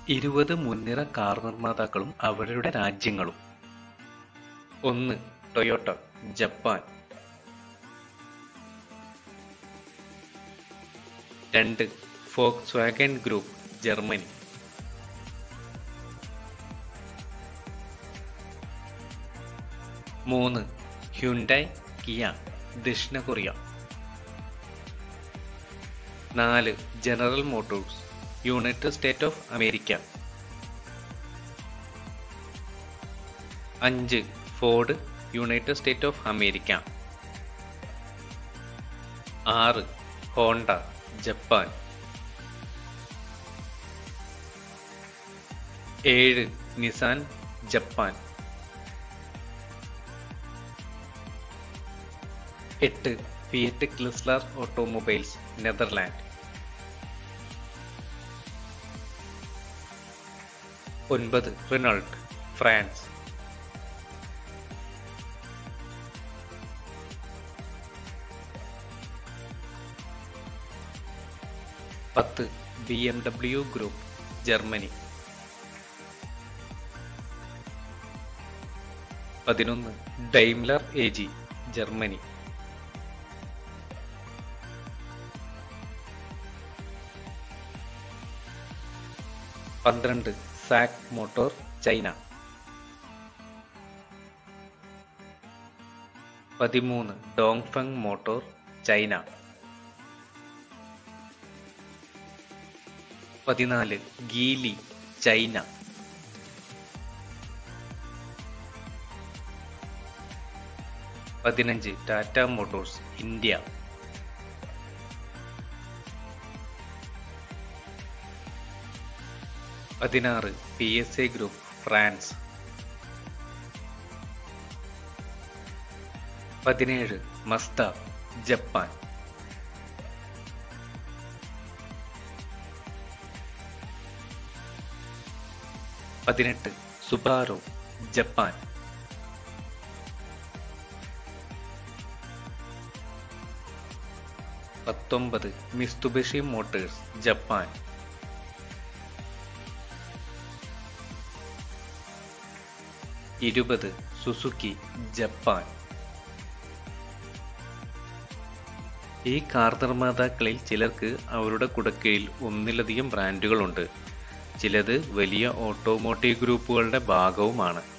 ഇരുപത് മുൻനിര കാർ നിർമ്മാതാക്കളും അവരുടെ രാജ്യങ്ങളും ഒന്ന് ടൊയോട്ട ജപ്പാൻ രണ്ട് ഫോക്സ് വാഗൻ ഗ്രൂപ്പ് ജർമ്മനി മൂന്ന് ഹ്യുണ്ടായി കിയ ദക്ഷിണ കൊറിയ നാല് General Motors United State of America അഞ്ച് Ford United State of America ആറ് ഹോണ്ട ജപ്പാൻ ഏഴ് നിസാൻ ജപ്പാൻ എട്ട് ഫിയറ്റ് ക്ലിസ്ലർ ഓട്ടോമൊബൈൽസ് നെതർലാൻഡ് ഒൻപത് റിനോൾട്ട് ഫ്രാൻസ് പത്ത് B M W Group Germany പതിനൊന്ന് ഡൈംലർ എ ജി ജർമ്മനി പന്ത്രണ്ട് സാക് മോട്ടോർ ചൈന പതിമൂന്ന് ഡോങ്ഫങ് മോട്ടോർ ചൈന പതിനാല് ഗീലി ചൈന പതിനഞ്ച് ടാറ്റ മോട്ടോഴ്സ് ഇന്ത്യ പതിനാറ് P S A Group France പതിനേഴ് മസ്ത ജപ്പാൻ പതിനെട്ട് സുബാറു ജപ്പാൻ പത്തൊമ്പത് മിസ്തുബഷി മോട്ടേഴ്സ് ജപ്പാൻ ഇരുപത് സുസുക്കി ജപ്പാൻ ഈ കാർ നിർമ്മാതാക്കളിൽ ചിലർക്ക് അവരുടെ കുടക്കീഴിൽ ഒന്നിലധികം ബ്രാൻഡുകളുണ്ട് ചിലത് വലിയ ഓട്ടോമോട്ടീവ് ഗ്രൂപ്പുകളുടെ ഭാഗവുമാണ്